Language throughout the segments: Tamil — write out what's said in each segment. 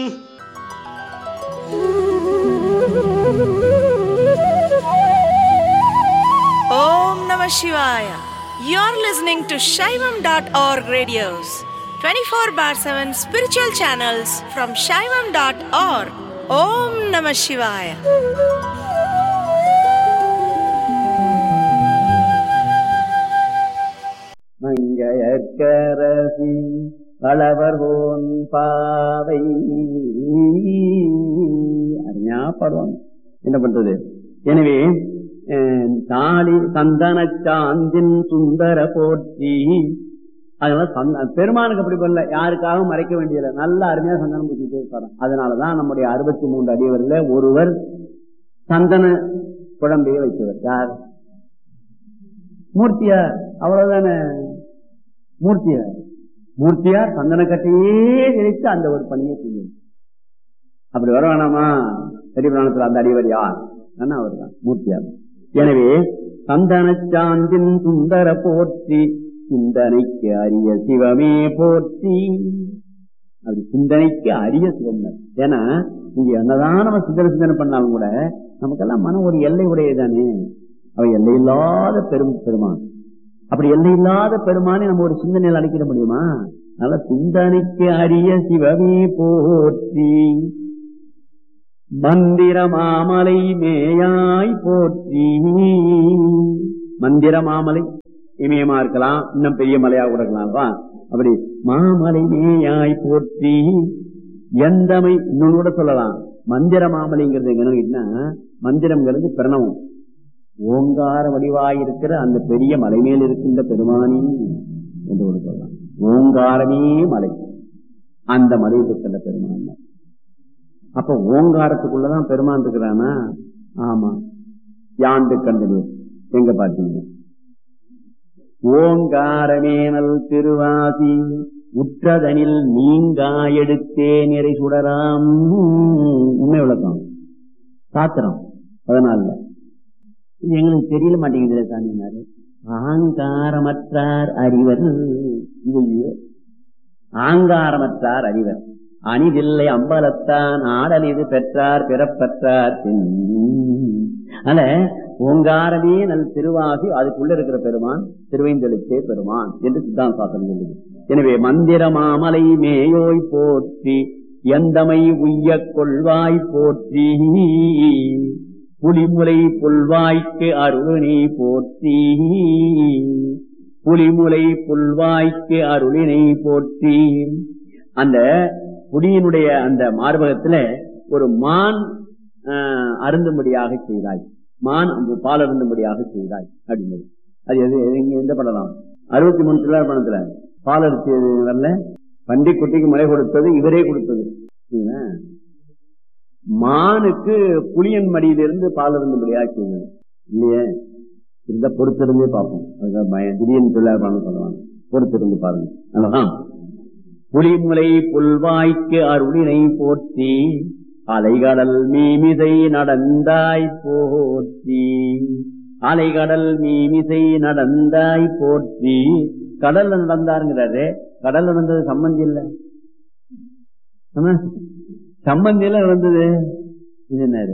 Om Namah Shivaya. You're listening to Shaivam.org radios, 24 bar 7 spiritual channels from Shaivam.org. Om Namah Shivaya. Mangaiyarkarasi வளவர்கோன் பாவை அருமையா பாடுவாங்க என்ன பண்றது எனவே அஹ், தாலி சந்தன சாந்தின் சுந்தர போற்றி அதனால சந்த பெருமானுக்கு அப்படி பண்ணல யாருக்காகவும் மறைக்க வேண்டியதில்லை நல்ல அருமையா சந்தனம் பூசிட்டே இருப்பாரு அதனாலதான் நம்முடைய அறுபத்தி மூன்று அடியவர்ல ஒருவர் சந்தன குழம்பையை வைத்தவர் யார் மூர்த்தியார் அவ்வளவுதானே மூர்த்தியார் மூர்த்தியார் சந்தன கட்டையே நினைத்து அந்த ஒரு பணியை செய்யும் அப்படி வர வேணாமா பெரிய புராணத்தில் அந்த அடிவர் யார் அவர் தான் மூர்த்தியார் எனவே சந்தன சாந்தின் சுந்தர போற்றி சிந்தனைக்கு அரிய சிவமே போற்றி அப்படி சிந்தனைக்கு அரிய சிவம் ஏன்னா நீங்க என்னதான் நம்ம சிந்தனை சிந்தனை பண்ணாலும் கூட நமக்கெல்லாம் மனம் ஒரு எல்லை உடையதானே அவ எல்லையில்லாத பெரும் பெருமான் அப்படி எல்லையில்லாத பெருமானை நம்ம ஒரு சிந்தனையில் அழைக்கிட முடியுமா அதனால சிந்தனைக்கு அரிய சிவமே போற்றி மந்திர மாமலை மேயாய் போற்றி மந்திர மாமலை இமயமா இருக்கலாம் இன்னும் பெரிய மலையா கூட இருக்கலாம் அப்படி மாமலை மேயாய் போற்றி எந்தமை இன்னொன்னு கூட சொல்லலாம் மந்திர மாமலைங்கிறது என்னன்னா மந்திரம்ங்கிறது பிரணவம் ஓங்கார வடிவாயிருக்கிற அந்த பெரிய மலை மேல் இருக்கின்ற பெருமானி என்று ஒரு சொல்லலாம் ஓங்காரமே மலை அந்த மலையில் இருக்கின்ற பெருமான் அப்ப ஓங்காரத்துக்குள்ளதான் பெருமான் இருக்கிறானா ஆமா யாண்டு கண்டனீர் எங்க பாத்தீங்க ஓங்காரமேனல் திருவாசி உற்றதனில் நீங்கா எடுத்தே நிறை சுடராம் உண்மை விளக்கம் சாத்திரம் அதனால இது எங்களுக்கு தெரியல மாட்டேங்குது சாமினாரு ஆங்காரமற்றார் அறிவர் இது ஆங்காரமற்றார் அறிவர் அணிதில்லை அம்பலத்தான் ஆடல் இது பெற்றார் பிறப்பற்றார் அதனால ஓங்காரமே நல் திருவாசி அதுக்குள்ள இருக்கிற பெருமான் திருவைந்தெழுத்தே பெருமான் என்று சித்தாந்த சாசனம் சொல்லுது எனவே மந்திர மாமலை மேயோய் போற்றி எந்தமை உய்ய கொள்வாய் போற்றி புலிமுலை புல்வாய்க்கு அருளினை போற்றி புலிமுலை புல்வாய்க்கு அருளினை போற்றி அந்த புலியினுடைய அந்த மார்பகத்துல ஒரு மான் அருந்தும்படியாக செய்தாய் மான் அந்த பால் அருந்தும்படியாக செய்தாய் அப்படின்னு அது எது எங்க எந்த படலாம் அறுபத்தி மூணு சில்லற பணத்துல பால் அரிசி வரல பண்டி குட்டிக்கு முறை கொடுத்தது இவரே கொடுத்தது மானுக்கு புளியன் மடியிலிருந்து பால் இருந்தபடியா செய்யணும் இல்லையே இந்த பொறுத்திருந்தே பார்ப்போம் திடீர்னு சொல்லாரு சொல்லுவாங்க பொறுத்திருந்து பாருங்க அல்லதான் புலிமுலை புல்வாய்க்கு அருளினை போற்றி அலைகடல் மீமிசை நடந்தாய் போற்றி அலைகடல் மீமிசை நடந்தாய் போற்றி கடல்ல நடந்தாருங்கிறாரு கடல்ல நடந்தது சம்பந்தி இல்லை சம்பந்தி எல்லாம் நடந்தது இது என்னது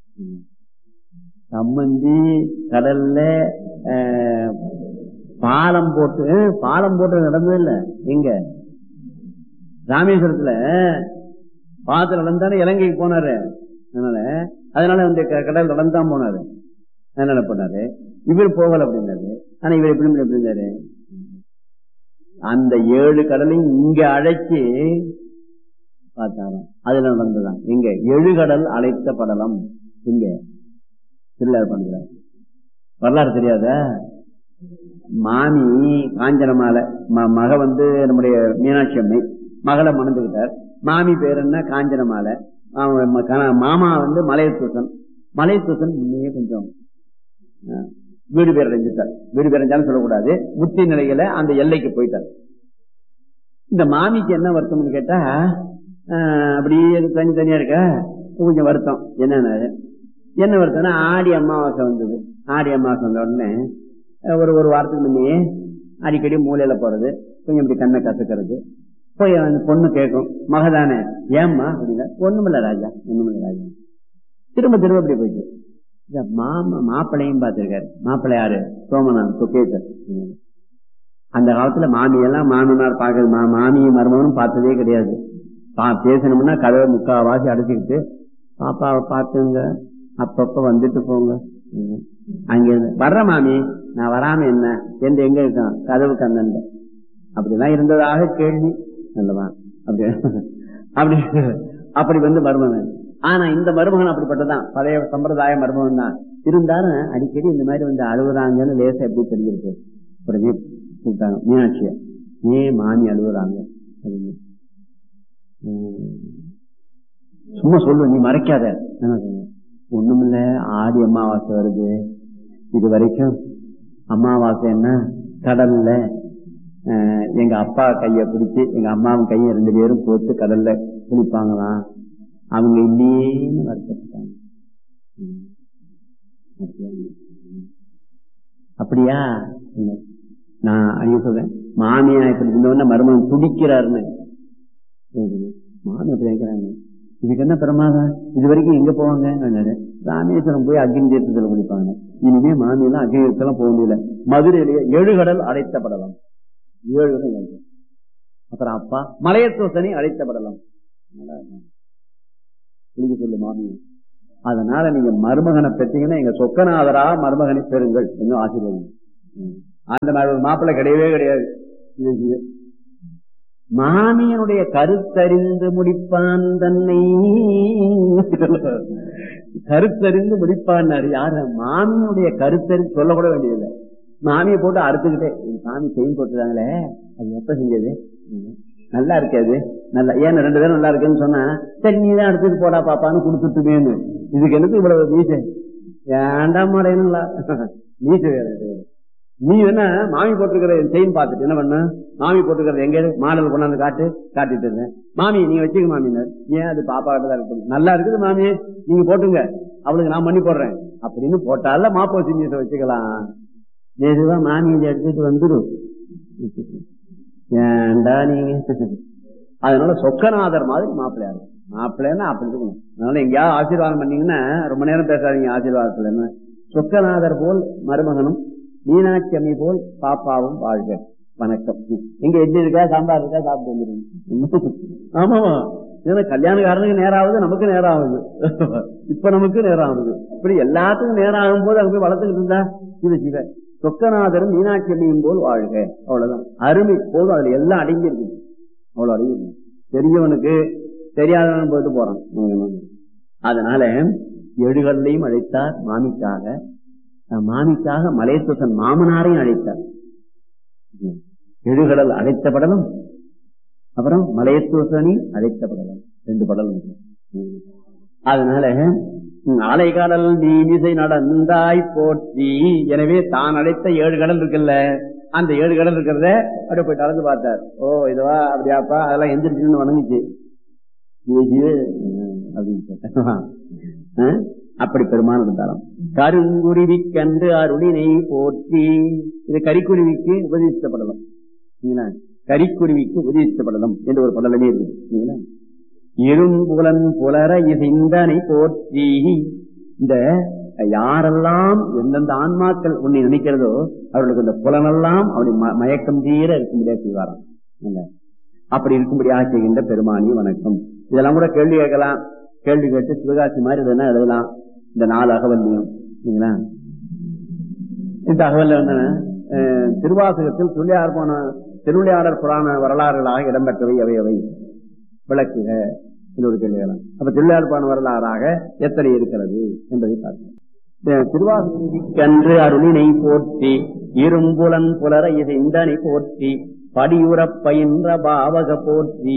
சம்பந்தி கடல்ல பாலம் போட்டு பாலம் போட்டு நடந்தது இல்ல எங்க ராமேஸ்வரத்துல பாலத்துல நடந்தானே இலங்கைக்கு போனாரு அதனால அதனால அந்த கடல் நடந்தான் போனாரு அதனால போனாரு இவர் போகல அப்படின்னாரு ஆனா இவர் எப்படி எப்படி இருந்தாரு அந்த ஏழு கடலையும் இங்க அழைச்சி பார்த்தாராம் அதுல நடந்துதான் எங்க எழுகடல் அழைத்த படலம் இங்க திருவிழார் பண்றார் வரலாறு தெரியாத மாமி காஞ்சன மாலை மக வந்து நம்முடைய மீனாட்சி அம்மை மகளை மணந்துகிட்டார் மாமி பேர் என்ன காஞ்சன மாலை மாமா வந்து மலையத்தூசன் மலையத்தூசன் முன்னே கொஞ்சம் வீடு பேர் அடைஞ்சிட்டார் வீடு பேர் அடைஞ்சாலும் சொல்லக்கூடாது முத்தி நிலையில அந்த எல்லைக்கு போயிட்டார் இந்த மாமிக்கு என்ன வருத்தம்னு கேட்டா அப்படியே தனி தனியா இருக்க கொஞ்சம் வருத்தம் என்னன்னு என்ன வருத்தம்னா ஆடி அமாவாசை வந்தது ஆடி அமாவாசை வந்த உடனே ஒரு ஒரு வாரத்துக்கு முன்னே அடிக்கடி மூலையில போறது கொஞ்சம் இப்படி கண்ணை கசக்கிறது போய் அந்த பொண்ணு கேட்கும் மகதானே ஏம்மா அப்படின்னா ஒண்ணுமில்ல ராஜா ஒண்ணுமில்ல ராஜா திரும்ப திரும்ப அப்படி போயிட்டு இந்த மாமா மாப்பிள்ளையும் பார்த்திருக்காரு மாப்பிள்ளை யாரு சோமநாதன் சுகேசர் அந்த காலத்துல மாமியெல்லாம் மாமனார் பார்க்கறது மா மாமியும் மருமகனும் பார்த்ததே கிடையாது பா பேசணும்னா கதவை முக்காவாசி அடைச்சிக்கிட்டு பாப்பாவை பார்த்துங்க அப்பப்ப வந்துட்டு போங்க ம். அங்க இருந்து வர்ற மாமி நான் வராம என்ன என்று எங்க இருக்கான் கதவு கந்தண்ட அப்படிலாம் இருந்ததாக கேள்வி நல்லவா அப்படி அப்படி அப்படி வந்து மருமகன் ஆனா இந்த மருமகன் அப்படிப்பட்டதான் பழைய சம்பிரதாய மருமகன் தான் இருந்தாலும் அடிக்கடி இந்த மாதிரி வந்து அழுகுறாங்கன்னு லேசா எப்படி தெரிஞ்சிருக்கு உடனே கூப்பிட்டாங்க மீனாட்சிய ஏன் மாமி அழுகுறாங்க அப்படின்னு. உம். சும்மா சொல்லு நீ மறைக்காத என்ன சொன்னேன்? ஒண்ணுமில்ல ஆடி அமாவாசை வருது இது வரைக்கும் அமாவாசை என்ன கடல்ல அஹ், எங்க அப்பா கைய பிடிச்சு எங்க அம்மாவும் கைய ரெண்டு பேரும் போட்டு கடல்ல குளிப்பாங்களாம் அவங்க இல்லேன்னு வருத்தப்பட்டாங்க உம். அப்படியா? அப்படியா இல்ல. நான் அடிக்க சொல்றேன் மாமியா இப்படி இருந்தவொடனே மருமகன் துடிக்கிறாருன்னு சரி. மாமி அப்படி நினைக்கிறாங்க இதுக்கு என்ன பிரமாதம் இது வரைக்கும் எங்க போவாங்க நான் ராமேஸ்வரம் போய் அக்னி தீர்த்தத்துல குளிப்பாங்க இனிமே மாமி எல்லாம் அக்னி தீர்த்தம் போக முடியல மதுரையிலேயே ஏழு கடல் அடைத்தப்படலாம் ஏழு கடல் அடைத்த- அப்புறம் அப்பா மலையத்தோசனை அழைத்தப்படலாம் குளிக்க சொல்லு மாமி அதனால நீங்க மருமகனை பெற்றீங்கன்னா எங்க சொக்கநாதரா மருமகனை பெறுங்கள் இன்னும் ஆசீர்வாதம் ம். அந்த மாதிரி ஒரு மாப்பிள்ளை கிடையவே கிடையாது இது இது. மாமியனுடைய கருத்தறிந்து முடிப்பான் தன்னை கருத்தறிந்து முடிப்பான் யாரு மாமியனுடைய கருத்தறிந்து சொல்லக்கூட வேண்டியதில்லை மாமியை போட்டு அறுத்துக்கிட்டே என் சாமி செயின் போட்டுறாங்களே அது எப்ப செஞ்சது ம். நல்லா இருக்காது நல்லா ஏன் ரெண்டு பேரும் நல்லா இருக்குன்னு சொன்னா சரி நீ தான் எடுத்துட்டு போடா பாப்பான்னு கொடுத்துட்டுமேன்னு இதுக்கு எனக்கு இவ்வளவு மீசை ஏண்டாம் மாடேனுங்களா மீசை வேற இது. நீ என்ன மாமி போட்டிருக்கிற செயின் பார்த்துட்டு என்ன பண்ண மாமி போட்டுக்கிறது எங்க மாடல் கொண்டாந்து காட்டு காட்டிட்டு இருந்தேன் மாமி நீங்க வச்சுக்க மாமினார் ஏன் அது பாப்பா கிட்ட தான் இருக்கு நல்லா இருக்குது மாமி நீங்க போட்டுங்க அவளுக்கு நான் பண்ணி போடுறேன் அப்படின்னு போட்டால மாப்போ செஞ்சு வச்சுக்கலாம் மெதுவா மாமி இதை எடுத்துட்டு வந்துடும் ஏன்டா நீங்க அதனால சொக்கநாதர் மாதிரி மாப்பிள்ளையா இருக்கும் மாப்பிள்ளைன்னா அப்படி இருக்கணும் அதனால எங்கேயாவது ஆசீர்வாதம் பண்ணீங்கன்னா ரொம்ப நேரம் பேசாதீங்க ஆசீர்வாதத்துல என்ன சொக்கநாதர் போல் மருமகனும் மீனாட்சி அம்மி போல் பாப்பாவும் வாழ்க வணக்கம் எங்க எட்டு இருக்கா சாம்பார் இருக்கா சாப்பிட்டு வந்துருங்க ஆமாமா ஏன்னா கல்யாணக்காரனுக்கு நேரம் ஆகுது நமக்கு நேரம் ஆகுது இப்ப நமக்கு நேரம் ஆகுது இப்படி எல்லாத்துக்கும் நேரம் ஆகும் போது அங்க போய் வளர்த்துக்கிட்டு இருந்தா இது சிவ சொக்கநாதரும் மீனாட்சி அம்மியும் போல் வாழ்க அவ்வளவுதான் அருமை போதும் அதுல எல்லாம் அடங்கி இருக்குது அவ்வளவு அடங்கி இருக்கு தெரிஞ்சவனுக்கு தெரியாதவன் போயிட்டு போறான் உனக்கு என்ன? அதனால எழுகல்லையும் அழைத்தார் மாமிக்காக அஹ் மாமிக்காக மலையத்துசன் மாமனாரையும் அழைத்தார் எழுகடல் அழைத்தப்படலும் அப்புறம் மலையத்துசனி அழைத்தப்படலாம் ரெண்டு படலம் இருக்கு. ம். அதனால ம், அலைகடல் நீமிசை நடந்தாய் போற்றி எனவே தான் அழைத்த ஏழு கடல் இருக்குல்ல அந்த ஏழு கடல் இருக்கிறத அப்படியே போய் கலந்து பார்த்தார் ஓ இதுவா அப்படியாப்பா அதெல்லாம் எந்திரிச்சுன்னு வணங்குச்சு இது இது, ம், அப்படின்னு கேட்டார். ஆ? அப்படி பெருமான இருந்தாலும் கருங்குருவி கண்டு அருளினை போற்றி இது கரிக்குருவிக்கு உபதேசிக்கப்படலாம் சரிங்களா? கரிக்குருவிக்கு உபதேசிக்கப்படலாம் என்று ஒரு படலமே இருக்குது சரிங்களா? இரும்புலன் புலர இசைந்தனை போற்றி இந்த யாரெல்லாம் எந்தெந்த ஆன்மாக்கள் உன்னை நினைக்கிறதோ அவர்களுக்கு இந்த புலனெல்லாம் அப்படி ம- மயக்கம் தீர இருக்கும்படியா செய்வாராம் இல்ல அப்படி இருக்கும்படியாக செய்கின்ற பெருமானி வணக்கம் இதெல்லாம் கூட கேள்வி கேட்கலாம் கேள்வி கேட்டு சிவகாசி மாதிரி இதெல்லாம் எழுதலாம் இந்த நாலு அகவல்லியும் சரிங்களா இந்த அகவல் என்ன அஹ், திருவாசகத்தில் துள்ளியார் போன திருவிளையாடர் புராண வரலாறுகளாக இடம்பெற்றவை அவை அவை விளக்குக இன்னொரு கேள்விகளாம் அப்ப திருவிளையாடர் புராண வரலாறாக எத்தனை இருக்கிறது என்பதை பார்க்கலாம் திருவாசகன்று அருளினை போற்றி இரும்புலன் புலர இசைந்தனை போற்றி படியுறப் பயின்ற பாவக போற்றி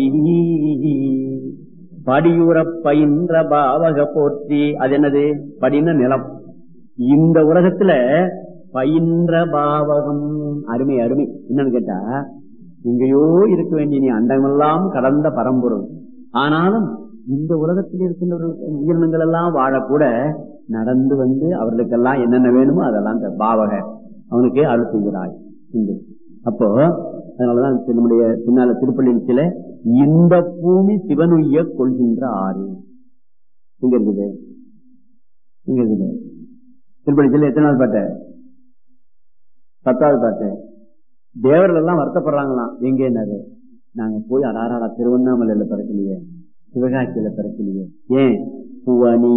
படியுறப் பயின்ற பாவக போற்றி அது என்னது படின நிலம் இந்த உலகத்துல பயின்ற பாவகம் அருமை அருமை என்னன்னு கேட்டா எங்கேயோ இருக்க வேண்டிய நீ அண்டமெல்லாம் கடந்த பரம்பொருள் ஆனாலும் இந்த உலகத்தில் இருக்கின்ற உயிரினங்கள் எல்லாம் வாழக்கூட நடந்து வந்து அவர்களுக்கெல்லாம் என்னென்ன வேணுமோ அதெல்லாம் இந்த பாவக அவனுக்கு அருள் செய்கிறாய் என்று. அப்போ அதனாலதான் நம்முடைய பின்னால திருப்பள்ளியின் சில இந்த பூமி சிவனுய்ய கொள்கின்ற ஆறு இங்க இருக்குது இங்க இருக்குது திருப்பள்ளி சில எத்தனாவது பாட்டு பத்தாவது பாட்டு தேவர்கள் எல்லாம் வருத்தப்படுறாங்களாம் எங்க என்னது நாங்க போய் அடாராடா திருவண்ணாமலையில பிறக்கலையே சிவகாசியில பிறக்கலையே ஏன் புவனி